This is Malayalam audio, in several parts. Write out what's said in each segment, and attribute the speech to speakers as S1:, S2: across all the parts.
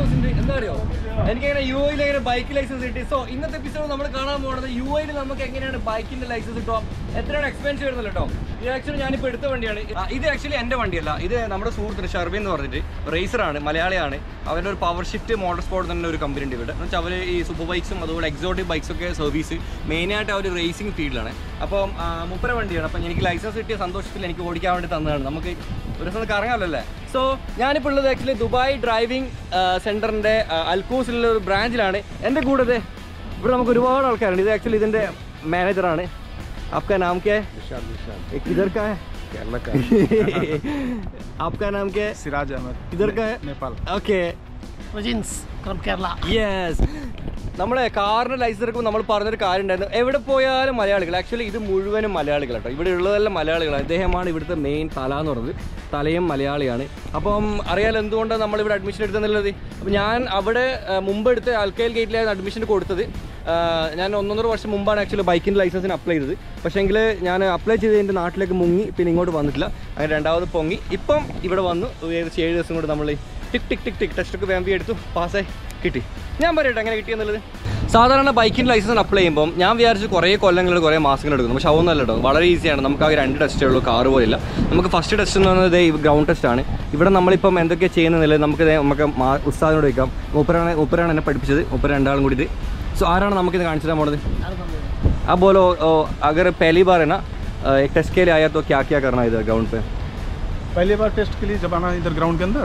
S1: ന്യൂസ് ഉണ്ട് എന്താ അറിയോ എനിക്കങ്ങനെ യു ഐയിൽ എങ്ങനെ ബൈക്ക് ലൈസൻസ് കിട്ടി സോ ഇന്നത്തെ എപ്പിസോഡ് നമ്മൾ കാണാൻ പോകുന്നത് യു ഐയിൽ നമുക്ക് എങ്ങനെയാണ് ബൈക്കിന്റെ ലൈസൻസ് കിട്ടുക എത്രയാണ് എക്സ്പെൻസ് വരുന്നത് കേട്ടോ ഇത് ആക്ച്വലി ഞാനിപ്പോൾ എടുത്ത വണ്ടിയാണ് ആ, ഇത് ആക്ച്വലി എൻ്റെ വണ്ടിയല്ല ഇത് നമ്മുടെ സുഹൃത്തിന് ഷർബി എന്ന് പറഞ്ഞിട്ട് റേസറാണ് മലയാളിയാണ് അവൻ്റെ ഒരു പവർ ഷിഫ്റ്റ് മോട്ടോർ സ്പോർട്ട് തന്നെ ഒരു കമ്പനി ഉണ്ട് ഇവിടെ എന്ന് വെച്ചാൽ അവർ ഈ സൂപ്പർ ബൈക്സും അതുപോലെ എക്സോട്ടിക് ബൈക്സ് ഒക്കെ സർവീസ് മെയിനായിട്ട് അവർ റേസിംഗ് ഫീൽഡിലാണ് അപ്പം ആ, മുപ്പര വണ്ടിയാണ് അപ്പം എനിക്ക് ലൈസൻസ് കിട്ടിയ സന്തോഷത്തിൽ എനിക്ക് ഓടിക്കാൻ വേണ്ടി തന്നതാണ് നമുക്ക് ഒരു ദിവസം കറങ്ങാമല്ലോ അല്ലേ സോ ഞാനിപ്പോൾ ഉള്ളത് ആക്ച്വലി ദുബായ് ഡ്രൈവിംഗ് സെൻറ്ററിൻ്റെ അൽക്കൂസിലുള്ള ഒരു ബ്രാഞ്ചിലാണ് എൻ്റെ കൂടെ ദേ ഇവിടെ നമുക്ക് ഒരുപാട് ആൾക്കാരുണ്ട് ഇത് ആക്ച്വലി ഇതിൻ്റെ മാനേജറാണ് आपका नाम क्या है
S2: विशाल विशाल
S1: ये किधर का है
S2: केरला का
S1: आपका नाम क्या है
S2: सिराज अहमद
S1: किधर का है
S2: Nepal
S1: okay
S3: Prajins from Kerala
S1: yes നമ്മളെ കാറിന്റെ ലൈസൻസ് എടുക്കുമ്പോൾ നമ്മൾ പറഞ്ഞൊരു കാര്യം ഉണ്ടായിരുന്നു എവിടെ പോയാലും മലയാളികൾ ആക്ച്വലി ഇത് മുഴുവനും മലയാളികൾ കേട്ടോ ഇവിടെ ഉള്ളതെല്ലാം മലയാളികളാണ് അദ്ദേഹമാണ് ഇവിടുത്തെ മെയിൻ തല എന്ന് പറയുന്നത് തലയും മലയാളിയാണ് അപ്പം അറിയാലോ എന്തുകൊണ്ടാണ് നമ്മൾ ഇവിടെ അഡ്മിഷൻ എടുത്തെന്നുള്ളത് അപ്പം ഞാൻ അവിടെ ആ, മുമ്പ് എടുത്ത് അൽക്കയിൽ ഗേറ്റിലായിരുന്നു അഡ്മിഷൻ കൊടുത്തത് ആ, ഞാൻ ഒന്നൊന്നര വർഷം മുമ്പാണ് ആക്ച്വലി ബൈക്കിൻ്റെ ലൈസൻസിന് അപ്ലൈ ചെയ്തത് പക്ഷേങ്കിൽ ഞാൻ അപ്ലൈ ചെയ്ത് എൻ്റെ നാട്ടിലേക്ക് മുങ്ങി പിന്നെ ഇങ്ങോട്ട് വന്നിട്ടില്ല അങ്ങനെ രണ്ടാമത് പൊങ്ങി ഇപ്പം ഇവിടെ വന്നു ഏകദേശം ഏഴ് ദിവസം കൊണ്ട് നമ്മൾ ടിക് ടിക് ടിക് ടിക് ടെസ്റ്റൊക്കെ വേമ്പി എടുത്തു പാസ്സായി കിട്ടി ഞാൻ പറയട്ടെ എങ്ങനെ കിട്ടിയെന്നുള്ളത് സാധാരണ ബൈക്കിൻ്റെ ലൈസൻസ് അപ്ലൈ ചെയ്യുമ്പോൾ ഞാൻ വിചാരിച്ചു കുറേ കൊല്ലങ്ങൾ കുറേ മാസങ്ങൾ എടുക്കുന്നു പക്ഷെ അതൊന്നല്ല കേട്ടോ വളരെ ഈസിയാണ് നമുക്ക് ആ രണ്ട് ടെസ്റ്റേ ഉള്ളൂ കാറ് പോലില്ല നമുക്ക് ഫസ്റ്റ് ടെസ്റ്റ് എന്ന് പറയുന്നത് ഈ ഗ്രൗണ്ട് ടെസ്റ്റ് ആണ് ഇവിടെ നമ്മളിപ്പം എന്തൊക്കെ ചെയ്യുന്നില്ല നമുക്ക് ദേ നമുക്ക് മാ- ഉസ്താദിനോട് ചോദിക്കാം മൂപ്പരാണ് മൂപ്പരാണ് എന്നെ പഠിപ്പിച്ചത് മൂപ്പര രണ്ടാളും കൂടിയിട്ട് സോ ആരാണ് നമുക്കിത് കാണിച്ചു തരാൻ പോണത് ആ बोलो ओ, अगर पहली बार है ना अ, एक टेस्ट के लिए आया तो क्या क्या करना है इधर ग्राउंड पे
S2: पहली बार टेस्ट के लिए जब आना इधर ग्राउंड के अंदर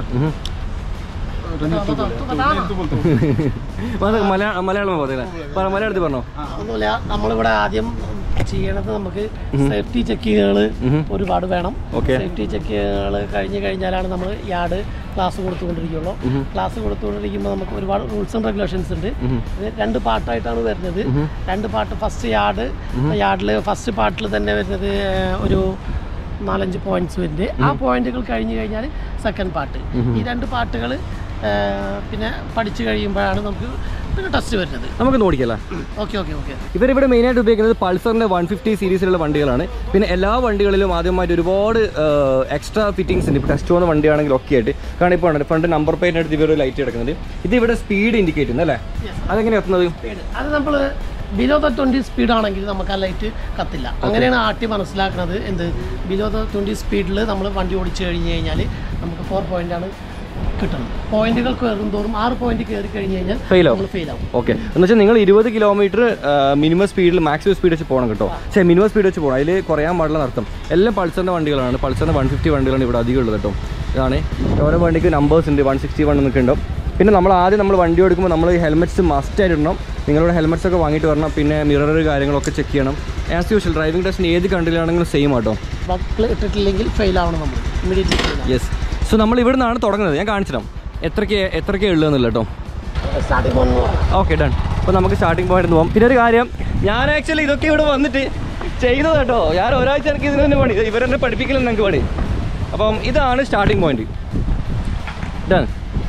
S2: रंजीत तू बोले तू नहीं, तू बोल तू
S1: മത- മലയാ- മലയാളം പോകത്തില്ല പറ മലയാളത്തിൽ പറഞ്ഞോ
S3: ഒന്നുമില്ല നമ്മളിവിടെ ആദ്യം ചെയ്യണത് നമുക്ക് സേഫ്റ്റി ചെക്കിങ്ങുകൾ ഒരുപാട് വേണം
S1: Okay.
S3: സേഫ്റ്റി ചെക്കിങ്ങുകൾ കഴിഞ്ഞ് കഴിഞ്ഞാലാണ് നമ്മൾ യാർഡ് ക്ലാസ് കൊടുത്തുകൊണ്ടിരിക്കുള്ളൂ ക്ലാസ് കൊടുത്തുകൊണ്ടിരിക്കുമ്പോൾ നമുക്ക് ഒരുപാട് റൂൾസ് ആൻഡ് റെഗുലേഷൻസ് ഉണ്ട് ഇത് രണ്ട് പാർട്ടായിട്ടാണ് വരുന്നത് രണ്ട് പാർട്ട് ഫസ്റ്റ് യാർഡ് യാർഡിൽ ഫസ്റ്റ് പാർട്ടിൽ തന്നെ വരുന്നത് ഏഹ്, ഒരു നാലഞ്ച് പോയിന്റ്സ് വരുന്നുണ്ട് ആ പോയിന്റുകൾ കഴിഞ്ഞ് കഴിഞ്ഞാൽ സെക്കൻഡ് പാർട്ട് ഈ രണ്ട് പാർട്ടുകൾ പിന്നെ പഠിച്ചു കഴിയുമ്പോഴാണ് നമുക്ക് പിന്നെ ടെസ്റ്റ് വരുന്നത്
S1: നമുക്ക് നോക്കിക്കല്ലേ
S3: ഓക്കെ ഓക്കെ ഓക്കെ
S1: ഇവരിവിടെ മെയിനായിട്ട് ഉപയോഗിക്കുന്നത് പൾസറിൻ്റെ വൺ ഫിഫ്റ്റി സീരീസിലുള്ള വണ്ടികളാണ് പിന്നെ എല്ലാ വണ്ടികളിലും ആദ്യമായിട്ട് ഒരുപാട് എക്സ്ട്രാ ഫിറ്റിംഗ്സ് ഉണ്ട് ഇപ്പോൾ ടെസ്റ്റ് പോകുന്ന വണ്ടിയാണെങ്കിൽ ഒക്കെ ആയിട്ട് കാരണം ഇപ്പോൾ ഉണ്ട് ഫ്രണ്ട് നമ്പർ പ്ലേറ്റിന് അടുത്ത് ഇവർ ലൈറ്റ് കിടക്കുന്നത് ഇത് ഇവിടെ സ്പീഡ് ഇൻഡിക്കേറ്റ് ചെയ്യുന്നത് അല്ലേ അതെങ്ങനെ എത്തുന്നത്
S3: സ്പീഡ് അത് നമ്മൾ ബിലോ ദ ട്വൻറ്റി സ്പീഡ് ആണെങ്കിൽ നമുക്ക് ആ ലൈറ്റ് കത്തില്ല അങ്ങനെയാണ് ആട്ടി മനസ്സിലാക്കുന്നത് എന്ത് ബിലോ ദ ട്വൻറ്റി സ്പീഡിൽ നമ്മൾ വണ്ടി ഓടിച്ചു കഴിഞ്ഞ് കഴിഞ്ഞാൽ നമുക്ക് ഫോർ പോയിൻ്റാണ് കിട്ടുന്നത് പോയിന്റുകൾ കയറും തോറും ആറ് പോയിന്റ് കയറി കഴിഞ്ഞ് കഴിഞ്ഞാൽ
S1: Fail ആവും.
S3: നമ്മൾ ഫെയിൽ ആവും
S1: ഓക്കെ എന്ന് വെച്ചാൽ നിങ്ങൾ ഇരുപത് കിലോമീറ്റർ മിനിമം സ്പീഡിൽ മാക്സിമം സ്പീഡ് വെച്ച് പോകണം കേട്ടോ പക്ഷേ മിനിമം സ്പീഡ് വെച്ച് പോകണം അതിൽ കുറയാൻ പാടില്ല നടത്തും എല്ലാം പൾസറിൻ്റെ വണ്ടികളാണ് പൾസറിൻ്റെ വൺ ഫിഫ്റ്റി വണ്ടികളാണ് ഇവിടെ അധികം ഉള്ളത് കേട്ടോ ഇതാണ് ഓരോ വണ്ടിക്ക് നമ്പേഴ്സ് ഉണ്ട് വൺ സിക്സ്റ്റി വൺ എന്നൊക്കെ ഉണ്ടാവും പിന്നെ നമ്മൾ ആദ്യം നമ്മൾ വണ്ടി എടുക്കുമ്പോൾ നമ്മൾ ഹെൽമെറ്റ്സ് മസ്റ്റ് ആയിട്ട് ഇടണം നിങ്ങളുടെ ഹെൽമെറ്റ്സ് ഒക്കെ വാങ്ങിയിട്ട് വരണം പിന്നെ മിറർ കാര്യങ്ങളൊക്കെ ചെക്ക് ചെയ്യണം ആസ് യൂഷ്വൽ ഡ്രൈവിംഗ് ടെസ്റ്റിന് ഏത് കൺട്രിയിലാണെങ്കിലും സെയിം ആട്ടോ
S3: ബക്കിൾ ഇട്ടിട്ടില്ലെങ്കിൽ ഫെയിൽ ആവണം നമ്മൾ ഇമ്മീഡിയറ്റ്ലി ഫെയിൽ ആവും
S1: യെസ് സോ നമ്മൾ ഇവിടെ നിന്നാണ് തുടങ്ങുന്നത് ഞാൻ കാണിച്ചിടാം എത്രയ്ക്ക് എത്രയ്ക്ക് ഉള്ളതെന്നില്ല കേട്ടോ
S3: സ്റ്റാർട്ടിംഗ് പോയിന്റ്
S1: ഓക്കെ ഡൺ അപ്പോൾ നമുക്ക് സ്റ്റാർട്ടിംഗ് പോയിന്റ് പോകാം പിന്നെ ഒരു കാര്യം ഞാൻ ആക്ച്വലി ഇതൊക്കെ ഇവിടെ വന്നിട്ട് ചെയ്തത് കേട്ടോ ഞാൻ ഒരാഴ്ച എനിക്ക് ഇതിന് തന്നെ പണി ഇവരെന്നെ പഠിപ്പിക്കലും ഞങ്ങൾക്ക് പണി അപ്പം ഇതാണ് സ്റ്റാർട്ടിംഗ് പോയിന്റ് ഡൺ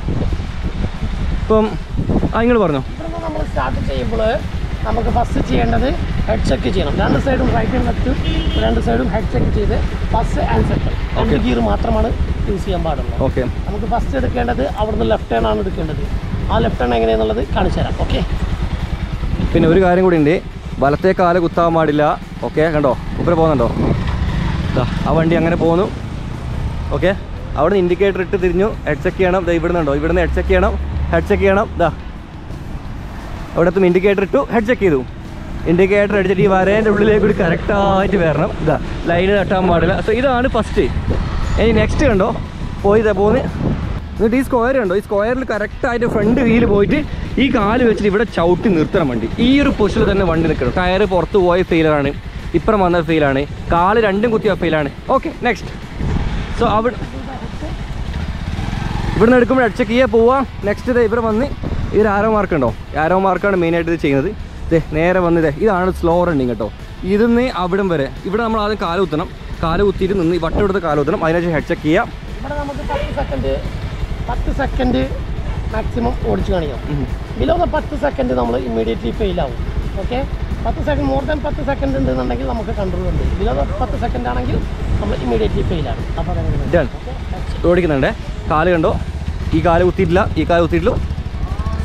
S1: ഇപ്പം ആ നിങ്ങൾ പറഞ്ഞോ
S3: ഇവിടുന്ന് നമ്മൾ സ്റ്റാർട്ട് ചെയ്യുമ്പോൾ നമുക്ക് ഫസ്റ്റ് ചെയ്യേണ്ടത് ഹെഡ് ചെക്ക് ചെയ്യണം രണ്ട് സൈഡും റൈറ്റ് ആൻഡ് ലെഫ്റ്റും രണ്ട് സൈഡും ഹെഡ് ചെക്ക് ചെയ്ത് ഫസ്റ്റ് ആൻഡ് സെക്കൻഡ് രണ്ട് ഗിയർ മാത്രമാണ് യൂസ് ചെയ്യാൻ പാടുള്ളൂ
S1: ഓക്കെ
S3: നമുക്ക് ഫസ്റ്റ് എടുക്കേണ്ടത് അവിടുന്ന് ലെഫ്റ്റ് ടേൺ ആണ് എടുക്കേണ്ടത് ആ ലെഫ്റ്റ് ടേൺ എങ്ങനെയാണെന്നുള്ളത് കാണിച്ചു തരാം ഓക്കെ
S1: പിന്നെ ഒരു കാര്യം കൂടി ഉണ്ട് വലത്തെ കാല് കുത്താൻ പാടില്ല ഓക്കെ കണ്ടോ ഉപ്പര പോകുന്നുണ്ടോ ദാ, ആ വണ്ടി അങ്ങനെ പോകുന്നു ഓക്കെ അവിടെ ഇൻഡിക്കേറ്റർ ഇട്ട് തിരിഞ്ഞു ഹെഡ് ചെക്ക് ചെയ്യണം ദാ ഇവിടുന്ന് ഉണ്ടോ ഇവിടുന്ന് ഹെഡ് ചെക്ക് ചെയ്യണം ഹെഡ് ചെക്ക് ചെയ്യണം ദാ അവിടുത്തെ ഇൻഡിക്കേറ്റർ ഇട്ടു ഹെഡ് ചെക്ക് ചെയ്തു ഇൻഡിക്കേറ്റർ അടിച്ചിട്ട് ഈ വരേൻ്റെ ഉള്ളിലേക്ക് കൂടി കറക്റ്റായിട്ട് വരണം ഇതാ ലൈന് തട്ടാൻ പാടില്ല സോ ഇതാണ് ഫസ്റ്റ് ഇനി നെക്സ്റ്റ് കണ്ടോ പോയി ഇതാ പോന്ന് എന്നിട്ട് ഈ സ്ക്വയർ ഉണ്ടോ ഈ സ്ക്വയറിൽ കറക്റ്റായിട്ട് ഫ്രണ്ട് വീല് പോയിട്ട് ഈ കാല് വെച്ചിട്ട് ഇവിടെ ചവിട്ടി നിർത്തണം വണ്ടി ഈ ഒരു പൊസിഷനിൽ തന്നെ വണ്ടി നിൽക്കണം ടയർ പുറത്ത് പോയ ഫെയിലാണ് ഇപ്പുറം വന്ന ഫെയിലാണ് കാല് രണ്ടും കുത്തിയ ഫെയിലാണ് ഓക്കെ നെക്സ്റ്റ് സോ അവിടെ ഇവിടുന്ന് എടുക്കുമ്പോൾ അടിച്ച കീയെ പോവാം നെക്സ്റ്റ് ഇത് ഇവിടെ വന്ന് ഇതൊരു ആരോ മാർക്ക് ഉണ്ടോ ആരോ മാർക്കാണ് മെയിനായിട്ട് ഇത് ചെയ്യുന്നത് ഇതേ നേരെ വന്ന് ഇതേ ഇതാണ് സ്ലോ റണ്ണിങ് കേട്ടോ ഇതിന്ന് അവിടം വരെ ഇവിടെ നമ്മൾ ആദ്യം കാല് കുത്തണം കാല് കുത്തിയിട്ട് നിന്ന് ഈ വട്ടം എടുത്ത് കാല് കുത്തണം അതിനുശേഷം ഹെഡ് ചെക്ക് ചെയ്യാം
S3: ഇവിടെ നമുക്ക് പത്ത് സെക്കൻഡ് പത്ത് സെക്കൻഡ് മാക്സിമം ഓടിച്ച് കാണിക്കാം ബിലോ ദ പത്ത് സെക്കൻഡ് നമ്മൾ ഇമ്മീഡിയറ്റ്ലി ഫെയിൽ ആവും ഓക്കെ പത്ത് സെക്കൻഡ് മോർ ദാൻ പത്ത് സെക്കൻഡ് ഉണ്ടെന്നുണ്ടെങ്കിൽ നമുക്ക് കൺട്രോൾ ഉണ്ട് ബിലോ ദ പത്ത് സെക്കൻഡ് ആണെങ്കിൽ നമ്മൾ ഇമ്മീഡിയറ്റ്ലി ഫെയിൽ ആണ് അപ്പോൾ അതങ്ങനെ
S1: Done. ഓടിക്കുന്നുണ്ടേ കാല് കണ്ടോ ഈ കാല് കുത്തിയിട്ടില്ല ഈ കാല് കുത്തിയിട്ടുള്ളൂ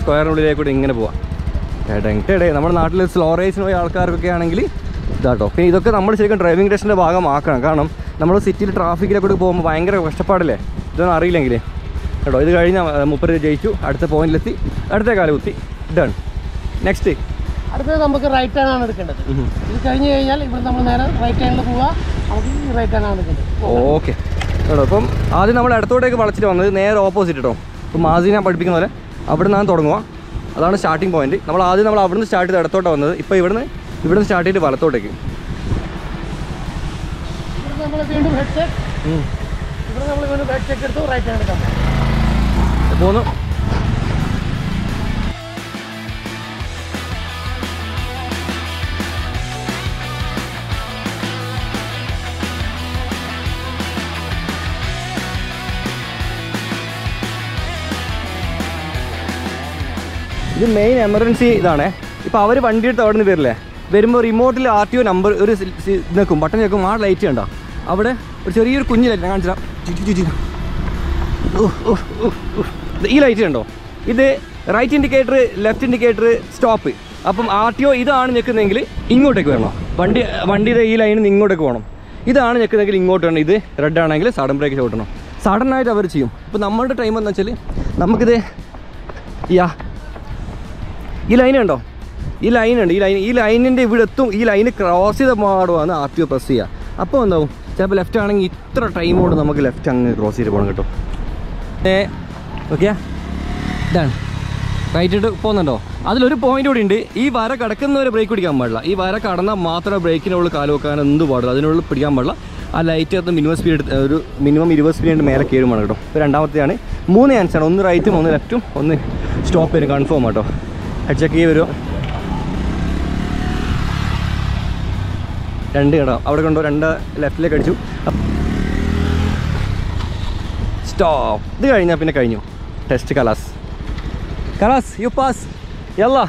S1: സ്ക്വയറിനുള്ളിലേക്ക് കൂടി ഇങ്ങനെ പോവാം എടേ നമ്മുടെ നാട്ടിൽ സ്ലോ റേസിന് പോയ ആൾക്കാർക്കൊക്കെ ആണെങ്കിൽ ഇതാട്ടോ പിന്നെ ഇതൊക്കെ നമ്മൾ ശരിക്കും ഡ്രൈവിംഗ് ടെസ്റ്റിൻ്റെ ഭാഗമാക്കണം കാരണം നമ്മൾ സിറ്റിയിൽ ട്രാഫിക്കിലൊക്കെ പോകുമ്പോൾ ഭയങ്കര കഷ്ടപ്പാടില്ലേ ഇതൊന്നും അറിയില്ലെങ്കിൽ കേട്ടോ ഇത് കഴിഞ്ഞ മുപ്പത് ജയിച്ചു അടുത്ത പോയിന്റിലെത്തി അടുത്ത കാലം കുത്തി ഡൺ നെക്സ്റ്റ്
S3: അടുത്തത് നമുക്ക് റൈറ്റ് ടേൺ ആണ് എടുക്കേണ്ടത് ഇത് കഴിഞ്ഞ് കഴിഞ്ഞാൽ ഇവിടെ നമ്മൾ നേരെ റൈറ്റ് ടേണിൽ പോവുക നമുക്ക് ഈ റൈറ്റ് ടേൺ ആണ് എടുക്കേണ്ടത്
S1: ഓക്കെ കേട്ടോ അപ്പം ആദ്യം നമ്മൾ ഇടത്തോട്ടേക്ക് വളച്ചിട്ട് വന്നത് നേരെ ഓപ്പോസിറ്റ് കേട്ടോ ഇപ്പം മാസിനെ പഠിപ്പിക്കുന്ന പോലെ അവിടെ നിന്നാണ് തുടങ്ങുക അതാണ് സ്റ്റാർട്ടിങ് പോയിന്റ് നമ്മൾ ആദ്യം നമ്മൾ അവിടുന്ന് സ്റ്റാർട്ട് ചെയ്ത് ഇടത്തോട്ടാണ് വന്നത് ഇപ്പോൾ ഇവിടുന്ന് ഇവിടുന്ന് സ്റ്റാർട്ട് ചെയ്തിട്ട് വലത്തോട്ടേക്ക്
S3: ഇവിടെ നമ്മൾ വീണ്ടും ഹെഡ് ചെക്ക് ഇവിടെ നമ്മൾ വീണ്ടും ഹെഡ് ചെക്ക് എടുത്തു റൈറ്റ് ടേൺ എടുക്കാം
S1: പോന്നു ഇത് മെയിൻ എമർജൻസി ഇതാണേ ഇപ്പോൾ അവർ വണ്ടി എടുത്ത് അവിടെ നിന്ന് വരില്ലേ വരുമ്പോൾ റിമോട്ടിൽ ആർ ടി ഒ നമ്പർ ഒരു നിൽക്കും ബട്ടൺ നിൽക്കും ആ ലൈറ്റ് കണ്ടോ അവിടെ ഒരു ചെറിയൊരു കുഞ്ഞു ലൈറ്റ് ഞാൻ കാണിച്ചാൽ ഈ ലൈറ്റ് കണ്ടോ ഇത് right indicator left indicator stop അപ്പം ആർ ടി ഒ ഇതാണ് ഞെക്കുന്നതെങ്കിൽ ഇങ്ങോട്ടേക്ക് വരണം വണ്ടി വണ്ടിയുടെ ഈ ലൈനിൽ നിന്ന് ഇങ്ങോട്ടേക്ക് പോകണം ഇതാണ് ഞെക്കുന്നതെങ്കിൽ ഇങ്ങോട്ട് വേണം ഇത് റെഡ് ആണെങ്കിൽ സഡൻ ബ്രേക്ക് ചവിട്ടണം സഡൻ ആയിട്ട് അവർ ചെയ്യും ഇപ്പം നമ്മളുടെ ടൈം എന്ന് വെച്ചാൽ നമുക്കിത് യാ ഈ ലൈൻ ഉണ്ടോ ഈ ലൈൻ ഉണ്ട് ഈ ലൈൻ ഈ ലൈനിൻ്റെ ഇവിടെ എത്തും ഈ ലൈന് ക്രോസ് ചെയ്ത പാടുമാണ് ആർ ടി ഒ പ്രസ് ചെയ്യുക അപ്പോൾ എന്താവും ചിലപ്പോൾ ലെഫ്റ്റ് ആണെങ്കിൽ ഇത്ര ടൈം കൊണ്ട് നമുക്ക് ലെഫ്റ്റ് അങ്ങ് ക്രോസ് ചെയ്ത് പോകണം കേട്ടോ ഏ ഓക്കെ ഇതാണ് റൈറ്റ് ഇട്ട് പോകുന്നുണ്ടോ അതിലൊരു പോയിന്റ് കൂടി ഉണ്ട് ഈ വര കിടക്കുന്നവരെ ബ്രേക്ക് പിടിക്കാൻ പാടില്ല ഈ വര കടന്നാൽ മാത്രമേ ബ്രേക്കിനുള്ളിൽ കാല് വെക്കാൻ എന്ത് പാടില്ല അതിനുള്ളിൽ പിടിക്കാൻ പാടില്ല ആ ലൈറ്റ് അകത്ത് മിനിമം സ്പീഡ് ഒരു മിനിമം ഇരുപത് സ്പീഡ് മേലെ കയറും വേണം കേട്ടോ ഇപ്പോൾ രണ്ടാമത്തെയാണ് മൂന്ന് ചാൻസാണ് ഒന്ന് റൈറ്റും ഒന്ന് ലെഫ്റ്റും ഒന്ന് സ്റ്റോപ്പ് വരും കൺഫേം കേട്ടോ ഹെഡ് ചെക്ക് ചെയ്ത് വരുമോ രണ്ട് കേട്ടോ അവിടെ കൊണ്ടോ രണ്ട് ലെഫ്റ്റിലേക്ക് അടിച്ചു സ്റ്റോപ്പ് ഇത് കഴിഞ്ഞാൽ പിന്നെ കഴിഞ്ഞു ടെസ്റ്റ് കലാസ് കലാസ് യു പാസ് യല്ല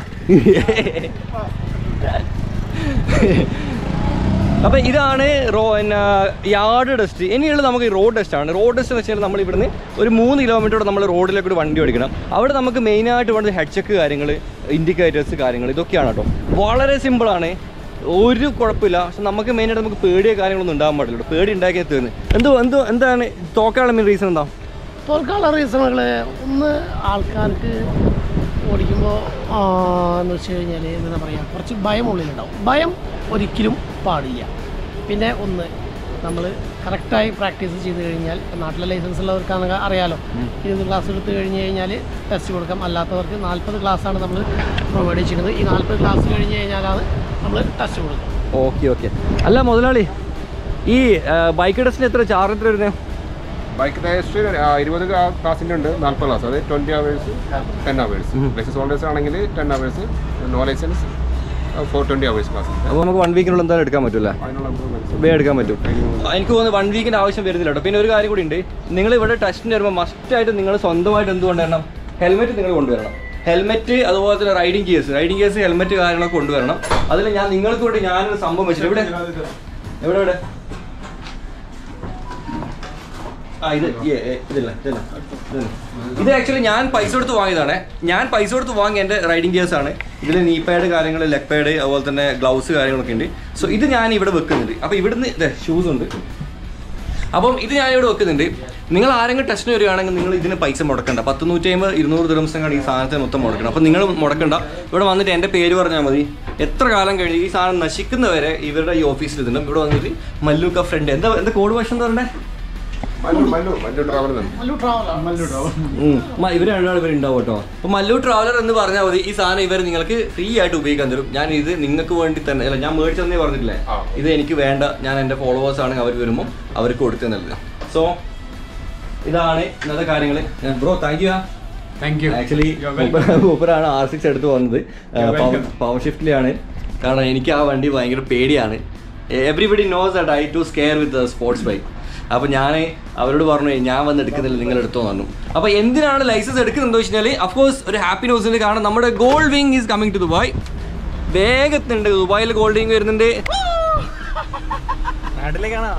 S1: അപ്പം ഇതാണ് റോ പിന്നെ യാർഡ് ടെസ്റ്റ് ഇനിയുള്ളത് നമുക്ക് റോഡ് ടെസ്റ്റ് ആണ് റോഡ് ടെസ്റ്റ് എന്ന് വെച്ചാൽ നമ്മൾ ഇവിടുന്ന് ഒരു മൂന്ന് കിലോമീറ്റർ നമ്മൾ റോഡിലേക്ക് ഒരു വണ്ടി ഓടിക്കണം അവിടെ നമുക്ക് മെയിനായിട്ട് വേണ്ടത് ഹെഡ് ചെക്ക് കാര്യങ്ങൾ ഇൻഡിക്കേറ്റേഴ്സ് കാര്യങ്ങൾ ഇതൊക്കെയാണ് കേട്ടോ വളരെ സിമ്പിളാണ് ഒരു കുഴപ്പമില്ല പക്ഷെ നമുക്ക് മെയിനായിട്ട് നമുക്ക് പേടിയോ കാര്യങ്ങളൊന്നും ഉണ്ടാകാൻ പാടില്ല കേട്ടോ. പേടി ഉണ്ടാക്കിയാൽ തീർന്ന് എന്തോ എന്തോ എന്താണ് തോക്കാനുള്ള മെയിൻ റീസൺ എന്താ
S3: തോൽക്കാനുള്ള റീസണുകൾ ഒന്ന് ആൾക്കാർക്ക് ഓടിക്കുമ്പോൾ എന്ന് വെച്ച് കഴിഞ്ഞാൽ എന്താ പറയുക കുറച്ച് ഭയം ഉള്ളിലുണ്ടാവും ഭയം ഒരിക്കലും പാടില്ല പിന്നെ ഒന്ന് നമ്മൾ കറക്റ്റായി പ്രാക്ടീസ് ചെയ്ത് കഴിഞ്ഞാൽ ഇപ്പം നാട്ടിലെ ലൈസൻസ് ഉള്ളവർക്കാണെങ്കിൽ അറിയാലോ ഇരുപത് ക്ലാസ് എടുത്ത് കഴിഞ്ഞ് കഴിഞ്ഞാൽ ടെസ്റ്റ് കൊടുക്കാം അല്ലാത്തവർക്ക് നാൽപ്പത് ക്ലാസ്സാണ് നമ്മൾ പ്രൊവൈഡ് ചെയ്യുന്നത് ഈ നാൽപ്പത് ക്ലാസ് കഴിഞ്ഞ് കഴിഞ്ഞാലാണ് നമ്മൾ ടെസ്റ്റ് കൊടുക്കുക
S1: ഓക്കെ ഓക്കെ അല്ല മുതലാളി ഈ ബൈക്ക് ടെസ്റ്റിന് എത്ര ചാർജ് എത്ര വരുന്നത്
S2: ബൈക്ക് ടേസ്റ്റ് ഇരുപത് ക്ലാസ്സിൻ്റെ ഉണ്ട് നാൽപ്പത് ക്ലാസ് അത് twenty hours ten hours licence holders ആണെങ്കിൽ ten hours no licence four twenty hours class
S1: അപ്പോൾ നമുക്ക് വൺ വീക്കിനുള്ള എന്തായാലും എടുക്കാൻ പറ്റില്ല
S2: അതിനുള്ള improvements.
S1: വേ എടുക്കാൻ പറ്റും എനിക്ക് തോന്നുന്നു വൺ വീക്കിൻ്റെ ആവശ്യം വരുന്നില്ല കേട്ടോ പിന്നെ ഒരു കാര്യം കൂടി ഉണ്ട് നിങ്ങൾ ഇവിടെ ടെസ്റ്റിന് വരുമ്പോൾ മസ്റ്റായിട്ട് നിങ്ങൾ സ്വന്തമായിട്ട് എന്ത് കൊണ്ടുവരണം ഹെൽമെറ്റ് നിങ്ങൾ കൊണ്ടുവരണം ഹെൽമെറ്റ് അതുപോലെ തന്നെ riding gears riding gears helmet കാര്യങ്ങളൊക്കെ കൊണ്ടുവരണം അതിൽ ഞാൻ നിങ്ങൾക്ക് വേണ്ടി ഞാനൊരു സംഭവം വെച്ചിട്ട് ഇവിടെ എവിടെ എവിടെ ആ ഇത് ഈ, ഏ, ഇതില്ല ഇതില്ല ഇതില്ല. ഇത് ആക്ച്വലി ഞാൻ പൈസ കൊടുത്ത് വാങ്ങിയതാണ് ഞാൻ പൈസ കൊടുത്ത് വാങ്ങിയ എൻ്റെ റൈഡിങ് ഗിയേഴ്സ് ആണ് ഇതിൽ നീ പാഡ് കാര്യങ്ങൾ ലെഗ് പാഡ് അതുപോലെ തന്നെ ഗ്ലൗസ് കാര്യങ്ങളൊക്കെ ഉണ്ട് സോ ഇത് ഞാൻ ഇവിടെ വെക്കുന്നുണ്ട് അപ്പോൾ ഇവിടുന്ന് ഇതേ ഷൂസ് ഉണ്ട് അപ്പം ഇത് ഞാൻ ഇവിടെ വെക്കുന്നുണ്ട് നിങ്ങൾ ആരെങ്കിലും ടെസ്റ്റിന് വരികയാണെങ്കിൽ നിങ്ങൾ ഇതിന് പൈസ മുടക്കണ്ട പത്ത് നൂറ്റി അമ്പത് ഇരുന്നൂറ് ദിവസങ്ങളാണ് ഈ സാധനത്തിന് മൊത്തം മുടക്കണം അപ്പം നിങ്ങൾ മുടക്കണ്ട ഇവിടെ വന്നിട്ട് എൻ്റെ പേര് പറഞ്ഞാൽ മതി എത്ര കാലം കഴിഞ്ഞ് ഈ സാധനം നശിക്കുന്നവരെ ഇവരുടെ ഈ ഓഫീസിൽ ഇതുണ്ട് ഇവിടെ വന്നിട്ട് മല്ലൂക്ക ഫ്രണ്ട് എന്താ എന്താ കോഡ് ഭാഷ എന്താ പറയണ്ടേ
S2: മല്ലു മല്ലു മല്ലു ട്രാവൽ തന്നെ
S3: മല്ലു ട്രാവലാണ്
S1: ഉം. ഇവർ രണ്ടാൾ ഇവർ ഉണ്ടാവും കേട്ടോ അപ്പൊ മല്ലു ട്രാവലർ എന്ന് പറഞ്ഞാൽ മതി ഈ സാധനം ഇവർ നിങ്ങൾക്ക് ഫ്രീ ആയിട്ട് ഉപയോഗിക്കാൻ തരും ഞാൻ ഇത് നിങ്ങൾക്ക് വേണ്ടി തന്നെ അല്ല ഞാൻ മേടിച്ചെന്നേ പറഞ്ഞിട്ടില്ലേ
S2: ആ.
S1: ഇത് എനിക്ക് വേണ്ട ഞാൻ എൻ്റെ ഫോളോവേഴ്സ് ആണ് അവർ വരുമ്പോൾ അവർക്ക് കൊടുത്തു നൽകുക സോ ഇതാണ് ഇന്നത്തെ കാര്യങ്ങൾ bro thank you
S2: thank you
S1: actually ഊപ്പറാണ് ആർ സിക്സ് എടുത്ത് വന്നത്
S2: welcome.
S1: പവർ ഷിഫ്റ്റിലാണ് കാരണം എനിക്ക് ആ വണ്ടി ഭയങ്കര പേടിയാണ് everybody knows that I too scare with sports bike അപ്പോൾ ഞാൻ അവരോട് പറഞ്ഞു ഞാൻ വന്ന് എടുക്കുന്നില്ല നിങ്ങൾ എടുത്തോ പറഞ്ഞു അപ്പോൾ എന്തിനാണ് ലൈസൻസ് എടുക്കുന്നത് വെച്ച് കഴിഞ്ഞാൽ അഫ്കോഴ്സ് ഒരു ഹാപ്പി ന്യൂസ് ഉണ്ട് കാരണം നമ്മുടെ Gold Wing is coming to Dubai വേഗത്തുണ്ട് ദുബായിൽ ഗോൾഡ് വിങ് വരുന്നുണ്ട് നാട്ടിലേക്കാണോ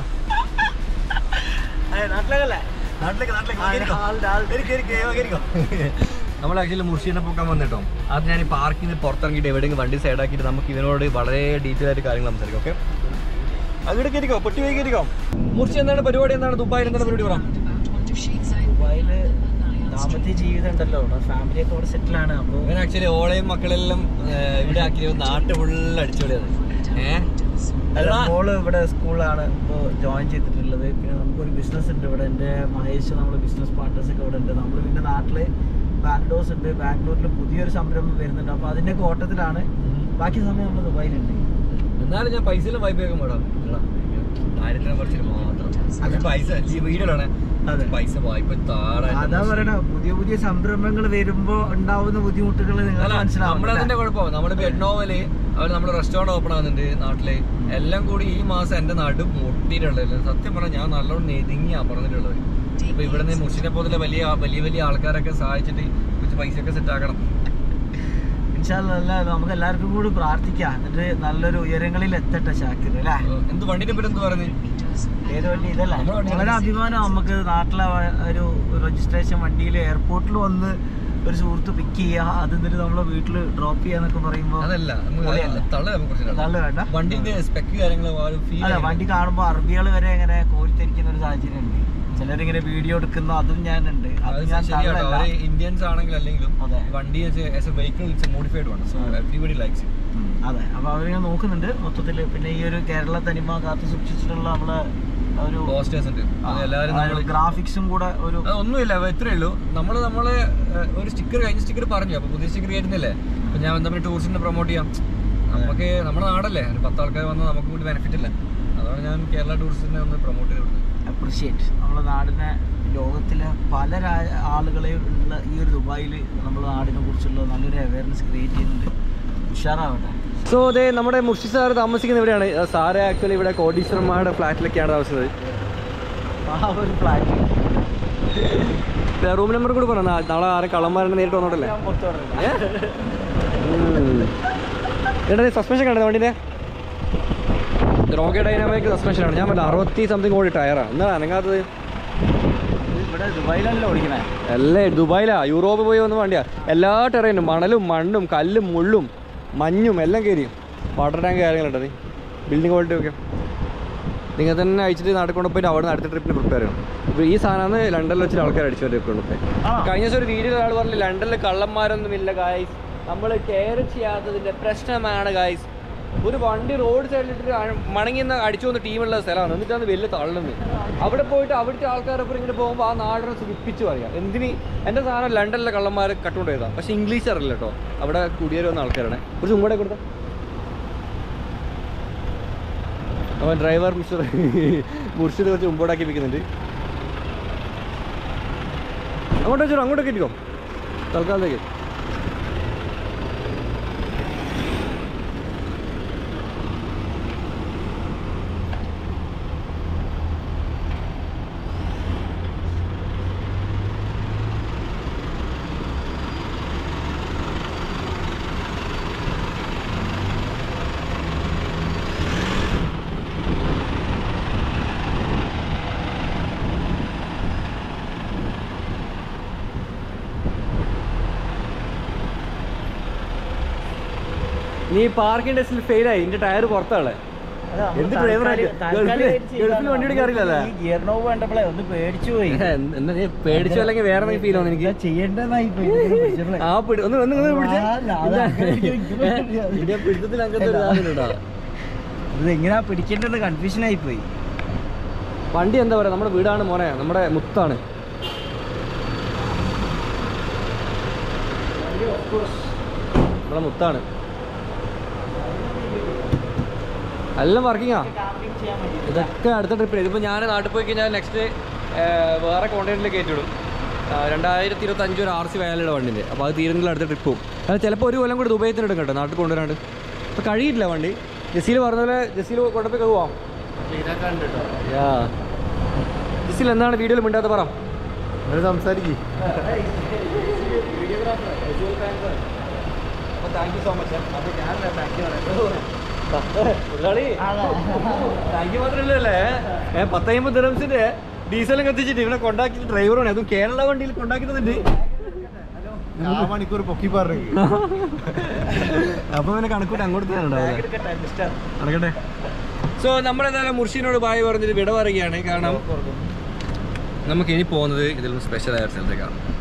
S1: നാട്ടിലേക്കല്ലേ നാട്ടിലേക്ക് നാട്ടിലേക്ക് നമ്മൾ ആക്ച്വലി മുർഷീനെ പൊക്കാൻ വന്നിട്ടോ അത് ഞാൻ ഈ പാർക്കിൽ നിന്ന് പുറത്തിറങ്ങിയിട്ട് എവിടെയെങ്കിലും വണ്ടി സൈഡാക്കിയിട്ട് നമുക്ക് ഇവനോട് വളരെ ഡീറ്റെയിൽ ആയിട്ട് കാര്യങ്ങൾ സംസാരിക്കാം ഓക്കെ അങ്ങോട്ട് കയറിക്കോ പൊട്ടി പോയി കയറിക്കോ മുർഷി എന്താണ് പരിപാടി എന്താണ് ദുബായിൽ എന്താണ് പരിപാടി പറ
S4: ദുബായില് ദാമ്പത്യ ജീവിതം ഉണ്ടല്ലോ ഫാമിലി ഒക്കെ ഇവിടെ സെറ്റിൽ ആണ് അപ്പൊ
S1: ഇവൻ ആക്ച്വലി ഓളയും മക്കളെല്ലാം ഏർ, ഇവിടെ ആക്കി നാട്ട് ഫുള്ള് അടിച്ചുപൊളിയത് ഏഹ്
S4: അല്ല, മോള് ഇവിടെ സ്കൂളിലാണ് ഇപ്പോൾ ജോയിൻ ചെയ്തിട്ടുള്ളത് പിന്നെ നമുക്കൊരു ബിസിനസ് ഉണ്ട് ഇവിടെ എൻ്റെ മഹേഷ് നമ്മൾ ബിസിനസ് പാർട്ട്നേഴ്സ് ഒക്കെ ഇവിടെ ഉണ്ട് നമ്മൾ പിന്നെ നാട്ടില് ബാംഗ്ലൂർസ് ഉണ്ട് ബാംഗ്ലൂരിൽ പുതിയൊരു സംരംഭം വരുന്നുണ്ട് അപ്പോൾ അതിൻ്റെ ഓട്ടത്തിലാണ് ബാക്കി സമയം നമ്മൾ ദുബായിലുണ്ട്
S1: എന്നാലും ഞാൻ പൈസയിലും വൈബ് കേൾക്കാൻ പാടാം കാര്യത്തിനെ കുറിച്ച് മാത്രം അത് പൈസ ഈ വീഡിയോയിലാണ്
S4: അതെ.
S1: പൈസ വായ്പ താടാ
S4: അതാ പറയണ പുതിയ പുതിയ സംരംഭങ്ങൾ വരുമ്പോ ഉണ്ടാവുന്ന ബുദ്ധിമുട്ടുകൾ നിങ്ങൾ മനസ്സിലാവും
S1: നമ്മളതിന്റെ കുഴപ്പമാണ് നമ്മുടെ ബെഡ്നോവല് അവർ നമ്മുടെ റെസ്റ്റോറൻറ്റ് ഓപ്പൺ ആകുന്നുണ്ട് നാട്ടില് എല്ലാം കൂടി ഈ മാസം എന്റെ നാട് മുട്ടിയിട്ടുള്ളത് സത്യം പറഞ്ഞാൽ ഞാൻ നല്ലോണം നെതിങ്ങിയാ പറഞ്ഞിട്ടുള്ളത് ഇപ്പൊ ഇവിടെ നിന്ന് മുഷിനെ പോലെ വലിയ വലിയ വലിയ ആൾക്കാരൊക്കെ സഹായിച്ചിട്ട് കുറച്ച് പൈസ ഒക്കെ സെറ്റ് ആക്കണം
S4: ഇൻഷാല്ല നമുക്ക് എല്ലാവർക്കും കൂടി പ്രാർത്ഥിക്കാം എന്നിട്ട് നല്ലൊരു ഉയരങ്ങളിൽ എത്തട്ടെ ഷാക്കിർ അല്ലേ
S1: ഏഹ് എന്ത് വണ്ടിന്റെ പേര് എന്ത് പറയുന്നത്
S4: ഏത് വണ്ടി ഇതല്ലേ
S1: നമ്മുടെ വണ്ടി
S4: വളരെ അഭിമാനം നമുക്ക് നാട്ടിലെ വ- ഒരു രജിസ്ട്രേഷൻ വണ്ടിയിൽ എയർപോർട്ടിൽ വന്ന് ഒരു സുഹൃത്ത് പിക്ക് ചെയ്യുക അത് എന്നിട്ട് നമ്മളെ വീട്ടിൽ ഡ്രോപ്പ് ചെയ്യാന്നൊക്കെ പറയുമ്പോൾ
S1: അതല്ല നമുക്ക്
S4: പൊളിയല്ലേ?
S1: തള്ള നമുക്ക് കുറച്ച്
S4: തള്ളു വേണ്ട
S1: വണ്ടിന്റെ സ്പെക്ക് കാര്യങ്ങൾ ഫീൽ
S4: അല്ല വണ്ടി കാണുമ്പോൾ അറബികൾ വരെ ഇങ്ങനെ കോരിത്തിരിക്കുന്ന ഒരു സാഹചര്യം ഉണ്ട് ചിലരിങ്ങനെ വീഡിയോ എടുക്കുന്നു അതും ഞാനുണ്ട് അത്
S1: അത്
S4: ഞാൻ
S1: ശരിയാട്ടോ
S4: തള്ളല്ല
S1: അവര് ഇന്ത്യൻസ് ആണെങ്കിലും അല്ലെങ്കിലും
S4: അതെ.
S1: വണ്ടി as a vehicle it's modified ആണ് സോ എവറിബഡി ലൈക്സ്
S4: ഉം, അതെ അപ്പൊ അവരിങ്ങനെ നോക്കുന്നുണ്ട് മൊത്തത്തിൽ പിന്നെ ഈ ഒരു കേരള തനിമ കാത്തു സൂക്ഷിച്ചിട്ടുള്ള നമ്മളെ ഒരു
S1: പോസ്റ്റേഴ്സ് ഉണ്ട് അത് എല്ലാവരും നമ്മൾ
S4: ഗ്രാഫിക്സും കൂടെ ഒരു
S1: ഒന്നുമില്ല ഇത്രേ ഉള്ളൂ നമ്മൾ നമ്മള് ഏഹ്, ഒരു സ്റ്റിക്കർ കഴിഞ്ഞ സ്റ്റിക്കർ പറഞ്ഞു അപ്പൊ പുതിയ സ്റ്റിക്കർ കയറ്റുന്നില്ലേ അപ്പൊ ഞാൻ തമ്മിൽ ടൂറിസ്റ്റിനെ പ്രൊമോട്ട് ചെയ്യാം നമുക്ക് നമ്മുടെ നാടല്ലേ ഒരു പത്ത് ആൾക്കാർ വന്നാൽ നമുക്ക് കൂടി ബെനിഫിറ്റ് ഇല്ല അതാണ് ഞാൻ കേരള ടൂറിസ്റ്റിനെ ഒന്ന് പ്രൊമോട്ട് ചെയ്ത് കൊടുത്തത്
S4: അപ്രിഷിയേറ്റ് നമ്മുടെ നാടിനെ ലോകത്തിലെ പല രാ- ആളുകളെയും ഉള്ള ഈ ഒരു ദുബായിൽ നമ്മുടെ നാടിനെ കുറിച്ചുള്ള നല്ലൊരു അവയർനെസ് ക്രിയേറ്റ് ചെയ്യുന്നുണ്ട് ഉഷാറാവട്ടെ
S1: സോ അതെ നമ്മുടെ മുർഷി സാർ താമസിക്കുന്ന ഇവിടെയാണ് സാറ് ആക്ച്വലി ഇവിടെ കോടീശ്വരന്മാരുടെ ഫ്ലാറ്റിലൊക്കെയാണ് താമസിക്കുന്നത്
S4: ആ ഒരു ഫ്ലാറ്റ്
S1: റൂം നമ്പർ കൂടി പറഞ്ഞു നാളെ ആരെ കള്ളന്മാരെ നേരിട്ട് വന്നോട്ടല്ലേ
S4: ഞാൻ പുറത്തു പറഞ്ഞില്ല
S1: എടാ സസ്പെൻഷൻ കണ്ടത് വണ്ടിന്റെ റോക്കെ ഡൈനാമിക് സസ്പെൻഷൻ ആണ് ഞാൻ പറഞ്ഞ അറുപത്തി സംതിങ് കോടി ടയറാ എന്നാ അനങ്ങാത്തത്
S4: ഇവിടെ ദുബായിലല്ലോ ഓടിക്കണേ
S1: അല്ലേ ദുബായിലാ യൂറോപ്പ് പോയി വന്ന വണ്ടിയാ എല്ലാ ടെറൈനും മണലും മണ്ണും കല്ലും മുള്ളും മഞ്ഞും എല്ലാം കയറി വാട്ടർ ടാങ്ക് കാര്യങ്ങളുണ്ട് നീ ബിൽഡിംഗ് ക്വാളിറ്റി ഒക്കെ നിങ്ങൾ തന്നെ അയച്ചിട്ട് നാട്ടിൽ കൊണ്ടുപോയിട്ട് അവിടെ നിന്ന് അടുത്ത ട്രിപ്പിന് പ്രിപ്പയർ ചെയ്യണം ഇപ്പോൾ ഈ സാധനമാണ് ലണ്ടനിൽ വെച്ചിട്ട് ആൾക്കാർ അടിച്ചു വരെ കൊണ്ടുപോയി
S4: ആ.
S1: കഴിഞ്ഞ ദിവസം ഒരു വീഡിയോ ഒരാൾ പറഞ്ഞു ലണ്ടനിൽ കള്ളന്മാരൊന്നുമില്ല ഗായ്സ് നമ്മൾ കെയർ ചെയ്യാത്തതിൻ്റെ പ്രശ്നമാണ് ഗായ്സ് ഒരു വണ്ടി റോഡ് സൈഡിലിട്ട് മണങ്ങിന്ന് അടിച്ചു വന്ന ടീമുള്ള സ്ഥലമാണ് എന്നിട്ടാണ് വലിയ തള്ളുന്നത് അവിടെ പോയിട്ട് അവിടുത്തെ ആൾക്കാരൊപ്പം ഇങ്ങനെ പോകുമ്പോൾ ആ നാടിനെ സുഖിപ്പിച്ച് പറയാം എന്തിന് എൻ്റെ സാധനം ലണ്ടനിലെ കള്ളന്മാർ കട്ടുകൊണ്ട് പോയതാണ് പക്ഷേ ഇംഗ്ലീഷ് അറിയില്ല കേട്ടോ അവിടെ കുടിയേറി വന്ന ആൾക്കാരാണ് കുറച്ച് മുമ്പേ കൊടുത്ത അവൻ ഡ്രൈവർ മിസ്റ്റർ മുർഷിദ് കുറച്ച് മുമ്പോട്ടാക്കി വെക്കുന്നുണ്ട് അങ്ങോട്ട് വെച്ചോ അങ്ങോട്ടൊക്കെ ഇരിക്കോ തൽക്കാലത്തേക്ക് നീ പാർക്കിംഗ് ടെസ്റ്റിൽ ഫെയിലായി ഇതിന്റെ ടയർ പുറത്താണ് എന്ത് driver ആയിട്ട്? ഗൾഫില്- ഗൾഫില് വണ്ടി ഓടിക്കാൻ അറിയില്ലല്ലേ?
S4: ഗിയർ നോവ് കണ്ടപ്പോഴേ ഒന്ന് പേടിച്ചു പോയി
S1: എന്താ നീ പേടിച്ചു അല്ലെങ്കിൽ വേറെ എന്തെങ്കിലും ഫീൽ ആവുന്നു എനിക്ക്
S4: ചെയ്യേണ്ടതായി പോയി ഇതിനെ പിടിച്ചപ്പോഴേ.
S1: ആ പിടി ഒന്ന് ഒന്ന് ഒന്ന് പിടിച്ചേ
S4: ആ, അല്ല, അത് അങ്ങനെ ഇരിക്കും.
S1: ഇതിന്റെ പിടുത്തത്തിൽ അങ്ങനത്തെ ഒരു സാധനം ഉണ്ടോ
S4: ഇത് എങ്ങനെയാ പിടിക്കേണ്ടത് കൺഫ്യൂഷൻ ആയി പോയി
S1: വണ്ടി എന്താ പറയാ നമ്മുടെ വീടാണ് മോനെ നമ്മുടെ മുത്താണ് നമ്മുടെ മുത്താണ് എല്ലാം വർക്കിങ്ങാ ഇതൊക്കെ അടുത്ത ട്രിപ്പിൽ ഇതിപ്പോൾ ഞാൻ നാട്ടിൽ പോയി കഴിഞ്ഞാൽ നെക്സ്റ്റ് വേറെ കോണ്ടൈനറിൽ കയറ്റിവിടും ആ, രണ്ടായിരത്തി ഇരുപത്തി അഞ്ച് ഒരു ആർ സി വയലുടെ വണ്ടിൻ്റെ അപ്പോൾ അത് തീരുന്നെങ്കിൽ അടുത്ത ട്രിപ്പ് പോകും അത് ചിലപ്പോൾ ഒരു കൊല്ലം കൂടി ദുബൈത്തിന് എടുക്കും കേട്ടോ നാട്ടിൽ കൊണ്ടുവരാണ്ട് അപ്പോൾ കഴിയില്ല വണ്ടി ജസീൽ പറഞ്ഞ പോലെ ജസീൽ കൊണ്ടുപോയി പോവാം യാ ജസീൽ എന്താണ് വീഡിയോയിൽ മിണ്ടാത്ത പറ സംസാരിക്കും താങ്ക് യു സോ മച്ച് അപ്പോൾ ഞാൻ താങ്ക് യു താങ്ക് യു മാത്രമല്ലേ ഏ പത്തമ്പത് ദിറംസിന്റെ ഡീസലും കത്തിച്ചിട്ട് ഇവനെ കൊണ്ടാക്കി ഡ്രൈവറാണ് അതും കേരള വണ്ടിയിൽ കൊണ്ടാക്കി തന്നിട്ട്
S5: ആ മണിക്കൂർ പൊക്കി പറഞ്ഞു
S1: അപ്പൊ പിന്നെ കണക്കൂട്ട് അങ്ങോട്ട് തന്നെ ഉണ്ടാവില്ല നടക്കട്ടെ സോ നമ്മളെന്തായാലും മുർഷിനോട് ബായ് പറഞ്ഞിട്ട് വിട പറയുകയാണ് കാരണം നമുക്ക് ഇനി പോകുന്നത് ഇതിലും സ്പെഷ്യൽ ആയ ഒരു സ്ഥലത്തേക്കാണ്